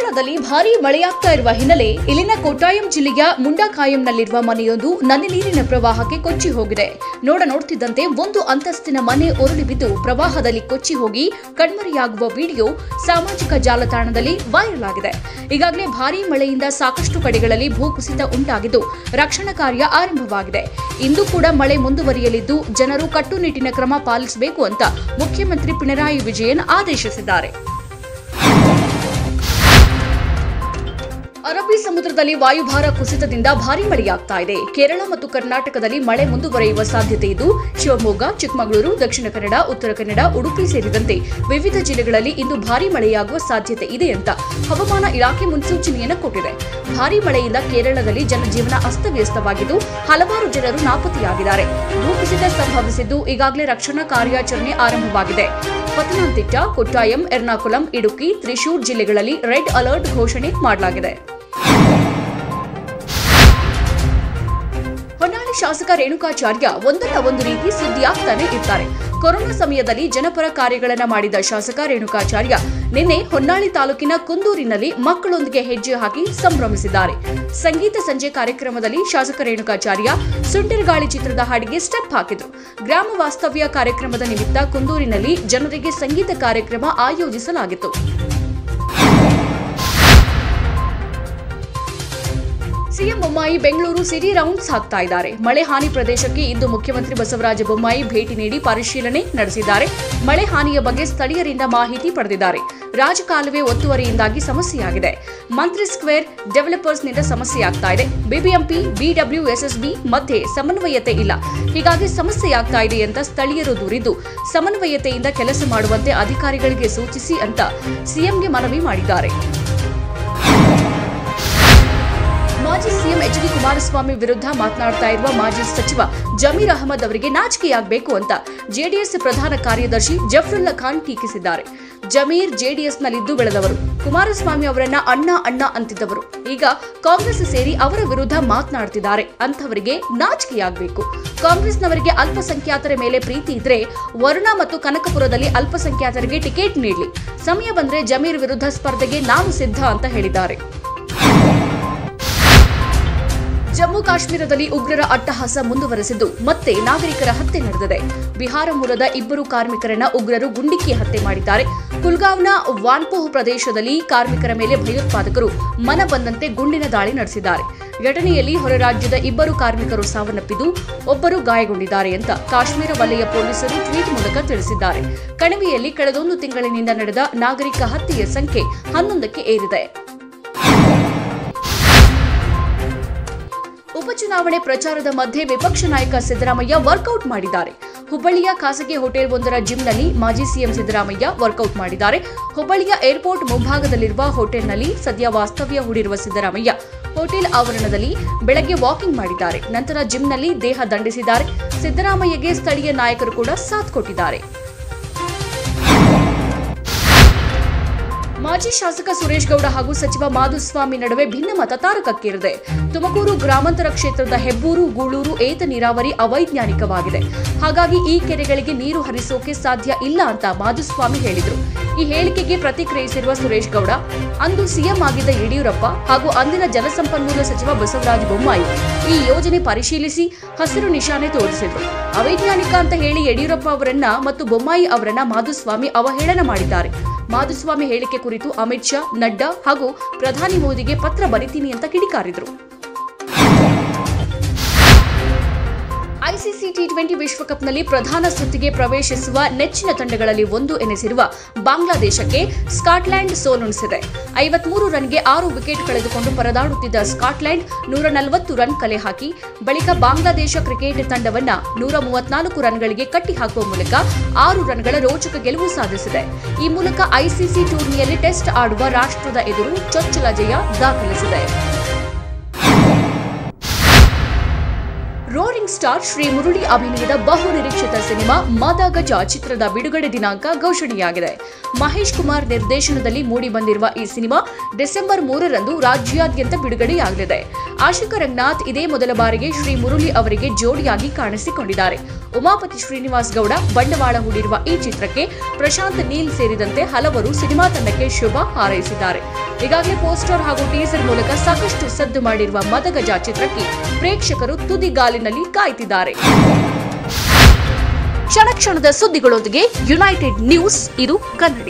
ಕೇರಳದಲ್ಲಿ ಭಾರೀ ಮಳೆಯಾಗ್ತಾ ಇರುವ ಹಿನ್ನೆಲೆ ಇಲ್ಲಿನ ಕೊಟ್ಟಾಯಂ ಜಿಲ್ಲೆಯ ಮುಂಡಾಕಾಯಂನಲ್ಲಿರುವ ಮನೆಯೊಂದು ನದಿ ನೀರಿನ ಪ್ರವಾಹಕ್ಕೆ ಕೊಚ್ಚಿ ಹೋಗಿದೆ ನೋಡ ನೋಡ್ತಿದ್ದಂತೆ ಒಂದು ಅಂತಸ್ತಿನ ಮನೆ ಉರುಳಿ ಬಿದ್ದು ಪ್ರವಾಹದಲ್ಲಿ ಕೊಚ್ಚಿ ಹೋಗಿ ಕಣ್ಮರೆಯಾಗುವ ವಿಡಿಯೋ ಸಾಮಾಜಿಕ ಜಾಲತಾಣದಲ್ಲಿ ವೈರಲ್ ಆಗಿದೆ ಈಗಾಗಲೇ ಭಾರೀ ಮಳೆಯಿಂದ ಸಾಕಷ್ಟು ಕಡೆಗಳಲ್ಲಿ ಭೂಕುಸಿತ ಉಂಟಾಗಿದ್ದು ರಕ್ಷಣಾ ಕಾರ್ಯ ಆರಂಭವಾಗಿದೆ ಇಂದು ಕೂಡ ಮಳೆ ಮುಂದುವರಿಯಲಿದ್ದು ಜನರು ಕಟ್ಟುನಿಟ್ಟಿನ ಕ್ರಮ ಪಾಲಿಸಬೇಕು ಅಂತ ಮುಖ್ಯಮಂತ್ರಿ ಪಿಣರಾಯಿ ವಿಜಯನ್ ಆದೇಶಿಸಿದ್ದಾರೆ ಅರಬ್ಬಿ ಸಮುದ್ರದಲ್ಲಿ ವಾಯುಭಾರ ಕುಸಿತದಿಂದ ಭಾರೀ ಮಳೆಯಾಗ್ತಾ ಇದೆ ಕೇರಳ ಮತ್ತು ಕರ್ನಾಟಕದಲ್ಲಿ ಮಳೆ ಮುಂದುವರಿಯುವ ಸಾಧ್ಯತೆ ಇದ್ದು ಶಿವಮೊಗ್ಗ ಚಿಕ್ಕಮಗಳೂರು ದಕ್ಷಿಣ ಕನ್ನಡ ಉತ್ತರ ಕನ್ನಡ ಉಡುಪಿ ಸೇರಿದಂತೆ ವಿವಿಧ ಜಿಲ್ಲೆಗಳಲ್ಲಿ ಇಂದು ಭಾರೀ ಮಳೆಯಾಗುವ ಸಾಧ್ಯತೆ ಇದೆ ಅಂತ ಹವಾಮಾನ ಇಲಾಖೆ ಮುನ್ಸೂಚನೆಯನ್ನು ಕೊಟ್ಟಿದೆ ಭಾರೀ ಮಳೆಯಿಂದ ಕೇರಳದಲ್ಲಿ ಜನಜೀವನ ಅಸ್ತವ್ಯಸ್ತವಾಗಿದ್ದು ಹಲವಾರು ಜನರು ನಾಪತ್ತೆಯಾಗಿದ್ದಾರೆ ಭೂಕುಸಿತ ಸಂಭವಿಸಿದ್ದು ಈಗಾಗಲೇ ರಕ್ಷಣಾ ಕಾರ್ಯಾಚರಣೆ ಆರಂಭವಾಗಿದೆ ಪತನಂತಿಟ್ಟ ಕೊಟ್ಟಾಯಂ ಎರ್ನಾಕುಲಂ ಇಡುಕಿ ತ್ರಿಶೂರ್ ಜಿಲ್ಲೆಗಳಲ್ಲಿ ರೆಡ್ ಅಲರ್ಟ್ ಘೋಷಣೆ ಮಾಡಲಾಗಿದೆ ಹೊನ್ನಾಳಿ ಶಾಸಕ ರೇಣುಕಾಚಾರ್ಯ ಒಂದಲ್ಲ ಒಂದು ರೀತಿ ಸುದ್ದಿಯಾಗ್ತಾನೆ ಇರ್ತಾರೆ ಕೊರೋನಾ ಸಮಯದಲ್ಲಿ ಜನಪರ ಕಾರ್ಯಗಳನ್ನ ಮಾಡಿದ ಶಾಸಕ ರೇಣುಕಾಚಾರ್ಯ ನಿನ್ನೆ ಹೊನ್ನಾಳಿ ತಾಲೂಕಿನ ಕುಂದೂರಿನಲ್ಲಿ ಮಕ್ಕಳೊಂದಿಗೆ ಹೆಜ್ಜೆ ಹಾಕಿ ಸಂಭ್ರಮಿಸಿದ್ದಾರೆ ಸಂಗೀತ ಸಂಜೆ ಕಾರ್ಯಕ್ರಮದಲ್ಲಿ ಶಾಸಕ ರೇಣುಕಾಚಾರ್ಯ ಸುಂಟರ್ಗಾಳಿ ಚಿತ್ರದ ಹಾಡಿಗೆ ಸ್ಟೆಪ್ ಹಾಕಿದ್ರು ಗ್ರಾಮ ವಾಸ್ತವ್ಯ ಕಾರ್ಯಕ್ರಮದ ನಿಮಿತ್ತ ಕುಂದೂರಿನಲ್ಲಿ ಜನರಿಗೆ ಸಂಗೀತ ಕಾರ್ಯಕ್ರಮ ಆಯೋಜಿಸಲಾಗಿತ್ತು CM Bommai Bengaluru city rounds ಹಾಕ್ತಾ ಇದ್ದಾರೆ ಮಳೆ ಹಾನಿ ಪ್ರದೇಶಕ್ಕೆ ಇಂದು ಮುಖ್ಯಮಂತ್ರಿ ಬಸವರಾಜ ಬೊಮ್ಮಾಯಿ ಭೇಟಿ ನೀಡಿ ಪರಿಶೀಲನೆ ನಡೆಸಿದ್ದಾರೆ ಮಳೆ ಹಾನಿಯ ಬಗ್ಗೆ ಸ್ಥಳೀಯರಿಂದ ಮಾಹಿತಿ ಪಡೆದಿದ್ದಾರೆ ರಾಜಕಾಲುವೆ ಒತ್ತುವರಿಯಿಂದಾಗಿ ಸಮಸ್ಯೆಯಾಗಿದೆ ಮಂತ್ರಿ ಸ್ಕ್ವೇರ್ ಡೆವಲಪರ್ಸ್ನಿಂದ ಸಮಸ್ಯೆಯಾಗ್ತಾ ಇದೆ ಬಿಬಿಎಂಪಿ ಬಿಡಬ್ಲ್ಯೂಎಸ್ಎಸ್ಬಿ ಮಧ್ಯೆ ಸಮನ್ವಯತೆ ಇಲ್ಲ ಹೀಗಾಗಿ ಸಮಸ್ಯೆಯಾಗ್ತಾ ಇದೆ ಅಂತ ಸ್ಥಳೀಯರು ದೂರಿದ್ದು ಸಮನ್ವಯತೆಯಿಂದ ಕೆಲಸ ಮಾಡುವಂತೆ ಅಧಿಕಾರಿಗಳಿಗೆ ಸೂಚಿಸಿ ಅಂತ ಸಿಎಂಗೆ ಮನವಿ ಮಾಡಿದ್ದಾರೆ ಮಾಜಿ ಸಿಎಂ ಎಚ್ ಡಿ ಕುಮಾರಸ್ವಾಮಿ ವಿರುದ್ಧ ಮಾತನಾಡ್ತಾ ಇರುವ ಮಾಜಿ ಸಚಿವ ಜಮೀರ್ ಅಹಮದ್ ಅವರಿಗೆ ನಾಚಿಕೆಯಾಗಬೇಕು ಅಂತ ಜೆಡಿಎಸ್ ಪ್ರಧಾನ ಕಾರ್ಯದರ್ಶಿ ಜಫರುಲ್ಲಾ ಖಾನ್ ಟೀಕಿಸಿದ್ದಾರೆ ಜಮೀರ್ ಜೆಡಿಎಸ್ನಲ್ಲಿದ್ದು ಬೆಳೆದವರು ಕುಮಾರಸ್ವಾಮಿ ಅವರನ್ನ ಅಣ್ಣ ಅಣ್ಣ ಅಂತಿದ್ದವರು ಈಗ ಕಾಂಗ್ರೆಸ್ ಸೇರಿ ಅವರ ವಿರುದ್ಧ ಮಾತನಾಡ್ತಿದ್ದಾರೆ ಅಂಥವರಿಗೆ ನಾಚಿಕೆಯಾಗಬೇಕು ಕಾಂಗ್ರೆಸ್ನವರಿಗೆ ಅಲ್ಪಸಂಖ್ಯಾತರ ಮೇಲೆ ಪ್ರೀತಿ ಇದ್ರೆ ವರುಣ ಮತ್ತು ಕನಕಪುರದಲ್ಲಿ ಅಲ್ಪಸಂಖ್ಯಾತರಿಗೆ ಟಿಕೆಟ್ ನೀಡಲಿ ಸಮಯ ಬಂದ್ರೆ ಜಮೀರ್ ವಿರುದ್ಧ ಸ್ಪರ್ಧೆಗೆ ನಾನು ಸಿದ್ಧ ಅಂತ ಹೇಳಿದ್ದಾರೆ ಜಮ್ಮು ಕಾಶ್ಮೀರದಲ್ಲಿ ಉಗ್ರರ ಅಟ್ಟಹಾಸ ಮುಂದುವರೆಸಿದ್ದು ಮತ್ತೆ ನಾಗರಿಕರ ಹತ್ಯೆ ನಡೆದಿದೆ ಬಿಹಾರ ಮೂಲದ ಇಬ್ಬರು ಕಾರ್ಮಿಕರನ್ನ ಉಗ್ರರು ಗುಂಡಿಕ್ಕಿ ಹತ್ಯೆ ಮಾಡಿದ್ದಾರೆ ಕುಲ್ಗಾವ್ನ ವಾನ್ಪೋಹ್ ಪ್ರದೇಶದಲ್ಲಿ ಕಾರ್ಮಿಕರ ಮೇಲೆ ಭಯೋತ್ಪಾದಕರು ಮನ ಬಂದಂತೆ ಗುಂಡಿನ ದಾಳಿ ನಡೆಸಿದ್ದಾರೆ ಘಟನೆಯಲ್ಲಿ ಹೊರ ರಾಜ್ಯದ ಇಬ್ಬರು ಕಾರ್ಮಿಕರು ಸಾವನ್ನಪ್ಪಿದ್ದು ಒಬ್ಬರು ಗಾಯಗೊಂಡಿದ್ದಾರೆ ಅಂತ ಕಾಶ್ಮೀರ ವಲಯ ಪೊಲೀಸರು ಟ್ವೀಟ್ ಮೂಲಕ ತಿಳಿಸಿದ್ದಾರೆ ಕಣಿವೆಯಲ್ಲಿ ಕಳೆದೊಂದು ತಿಂಗಳಿನಿಂದ ನಡೆದ ನಾಗರಿಕ ಹತ್ಯೆಯ ಸಂಖ್ಯೆ ಹನ್ನೊಂದಕ್ಕೆ ಏರಿದೆ ಉಪಚುನಾವಣೆ ಪ್ರಚಾರದ ಮಧ್ಯೆ ವಿಪಕ್ಷ ನಾಯಕ ಸಿದ್ದರಾಮಯ್ಯ ವರ್ಕೌಟ್ ಮಾಡಿದ್ದಾರೆ ಹುಬ್ಬಳ್ಳಿಯ ಖಾಸಗಿ ಹೋಟೆಲ್ ಒಂದರ ಜಿಮ್ನಲ್ಲಿ ಮಾಜಿ ಸಿಎಂ ಸಿದ್ದರಾಮಯ್ಯ ವರ್ಕೌಟ್ ಮಾಡಿದ್ದಾರೆ ಹುಬ್ಬಳ್ಳಿಯ ಏರ್ಪೋರ್ಟ್ ಮುಂಭಾಗದಲ್ಲಿರುವ ಹೋಟೆಲ್ನಲ್ಲಿ ಸದ್ಯ ವಾಸ್ತವ್ಯ ಹೂಡಿರುವ ಸಿದ್ದರಾಮಯ್ಯ ಹೋಟೆಲ್ ಆವರಣದಲ್ಲಿ ಬೆಳಗ್ಗೆ ವಾಕಿಂಗ್ ಮಾಡಿದ್ದಾರೆ ನಂತರ ಜಿಮ್ನಲ್ಲಿ ದೇಹ ದಂಡಿಸಿದ್ದಾರೆ ಸಿದ್ದರಾಮಯ್ಯಗೆ ಸ್ಥಳೀಯ ನಾಯಕರು ಕೂಡ ಸಾಥ್ ಕೊಟ್ಟಿದ್ದಾರೆ ಮಾಜಿ ಶಾಸಕ ಸುರೇಶ್ ಗೌಡ ಹಾಗೂ ಸಚಿವ ಮಾಧುಸ್ವಾಮಿ ನಡುವೆ ಭಿನ್ನಮತ ತಾರಕಕ್ಕೇರಿದೆ ತುಮಕೂರು ಗ್ರಾಮಾಂತರ ಕ್ಷೇತ್ರದ ಹೆಬ್ಬೂರು ಗೂಳೂರು ಏತ ನೀರಾವರಿ ಅವೈಜ್ಞಾನಿಕವಾಗಿದೆ ಹಾಗಾಗಿ ಈ ಕೆರೆಗಳಿಗೆ ನೀರು ಹರಿಸೋಕೆ ಸಾಧ್ಯ ಇಲ್ಲ ಅಂತ ಮಾಧುಸ್ವಾಮಿ ಹೇಳಿದರು ಈ ಹೇಳಿಕೆಗೆ ಪ್ರತಿಕ್ರಿಯಿಸಿರುವ ಸುರೇಶ್ ಗೌಡ ಅಂದು ಸಿಎಂ ಆಗಿದ್ದ ಯಡಿಯೂರಪ್ಪ ಹಾಗೂ ಅಂದಿನ ಜಲಸಂಪನ್ಮೂಲ ಸಚಿವ ಬಸವರಾಜ ಬೊಮ್ಮಾಯಿ ಈ ಯೋಜನೆ ಪರಿಶೀಲಿಸಿ ಹಸಿರು ನಿಶಾನೆ ತೋರಿಸಿದ್ರು ಅವೈಜ್ಞಾನಿಕ ಅಂತ ಹೇಳಿ ಯಡಿಯೂರಪ್ಪ ಅವರನ್ನ ಮತ್ತು ಬೊಮ್ಮಾಯಿ ಅವರನ್ನ ಮಾಧುಸ್ವಾಮಿ ಅವಹೇಳನ ಮಾಡಿದ್ದಾರೆ ಮಾಧುಸ್ವಾಮಿ ಹೇಳಿಕೆ ಕುರಿತು ಅಮಿತ್ ಶಾ ನಡ್ಡಾ ಹಾಗೂ ಪ್ರಧಾನಿ ಮೋದಿಗೆ ಪತ್ರ ಬರಿತೀನಿ ಅಂತ ಕಿಡಿಕಾರಿದ್ರು ಐಸಿಸಿ ಟಿ ಟ್ವೆಂಟಿ ವಿಶ್ವಕಪ್ನಲ್ಲಿ ಪ್ರಧಾನ ಸುತ್ತಿಗೆ ಪ್ರವೇಶಿಸುವ ನೆಚ್ಚಿನ ತಂಡಗಳಲ್ಲಿ ಒಂದು ಎನಿಸಿರುವ ಬಾಂಗ್ಲಾದೇಶಕ್ಕೆ ಸ್ಕಾಟ್ಲೆಂಡ್ ಸೋಲುಣಿಸಿದೆ ಐವತ್ಮೂರು ರನ್ಗೆ ಆರು ವಿಕೆಟ್ ಕಳೆದುಕೊಂಡು ಪರದಾಡುತ್ತಿದ್ದ ಸ್ಕಾಟ್ಲೆಂಡ್ ನೂರ ನಲವತ್ತು ರನ್ ಕಲೆ ಹಾಕಿ ಬಳಿಕ ಬಾಂಗ್ಲಾದೇಶ ಕ್ರಿಕೆಟ್ ತಂಡವನ್ನ ನೂರ ಮೂವತ್ನಾಲ್ಕು ರನ್ಗಳಿಗೆ ಕಟ್ಟಿಹಾಕುವ ಮೂಲಕ ಆರು ರನ್ಗಳ ರೋಚಕ ಗೆಲುವು ಸಾಧಿಸಿದೆ ಈ ಮೂಲಕ ಐಸಿಸಿ ಟೂರ್ನಿಯಲ್ಲಿ ಟೆಸ್ಟ್ ಆಡುವ ರಾಷ್ಟ್ರದ ಎದುರು ಚೊಚ್ಚಲ ಜಯ ದಾಖಲಿಸಿದೆ ರೋರಿಂಗ್ ಸ್ಟಾರ್ ಶ್ರೀ ಮುರಳಿ ಅಭಿನಯದ ಬಹು ನಿರೀಕ್ಷಿತ ಸಿನಿಮಾ ಮದಗಜ ಚಿತ್ರದ ಬಿಡುಗಡೆ ದಿನಾಂಕ ಘೋಷಣೆಯಾಗಿದೆ ಮಹೇಶ್ ಕುಮಾರ್ ನಿರ್ದೇಶನದಲ್ಲಿ ಮೂಡಿಬಂದಿರುವ ಈ ಸಿನಿಮಾ ಡಿಸೆಂಬರ್ ಮೂರರಂದು ರಾಜ್ಯಾದ್ಯಂತ ಬಿಡುಗಡೆಯಾಗಲಿದೆ ಆಶಿಕಾ ರಂಗನಾಥ್ ಇದೇ ಮೊದಲ ಬಾರಿಗೆ ಶ್ರೀ ಮುರಳಿ ಅವರಿಗೆ ಜೋಡಿಯಾಗಿ ಕಾಣಿಸಿಕೊಂಡಿದ್ದಾರೆ ಉಮಾಪತಿ ಶ್ರೀನಿವಾಸ್ ಗೌಡ ಬಂಡವಾಳ ಹೂಡಿರುವ ಈ ಚಿತ್ರಕ್ಕೆ ಪ್ರಶಾಂತ್ ನೀಲ್ ಸೇರಿದಂತೆ ಹಲವರು ಸಿನಿಮಾ ತಂಡಕ್ಕೆ ಶುಭ ಹಾರೈಸಿದ್ದಾರೆ ಈಗಾಗಲೇ ಪೋಸ್ಟರ್ ಹಾಗೂ ಟೀಸರ್ ಮೂಲಕ ಸಾಕಷ್ಟು ಸದ್ದು ಮಾಡಿರುವ ಮದಗಜ ಚಿತ್ರಕ್ಕೆ ಪ್ರೇಕ್ಷಕರು ತುದಿಗಾಲಿನಲ್ಲಿ ಕಾಯ್ತಿದ್ದಾರೆ ಕ್ಷಣ ಕ್ಷಣದ ಸುದ್ದಿಗಳೊಂದಿಗೆ ಯುನೈಟೆಡ್ ನ್ಯೂಸ್ ಇದು ಕನ್ನಡಿ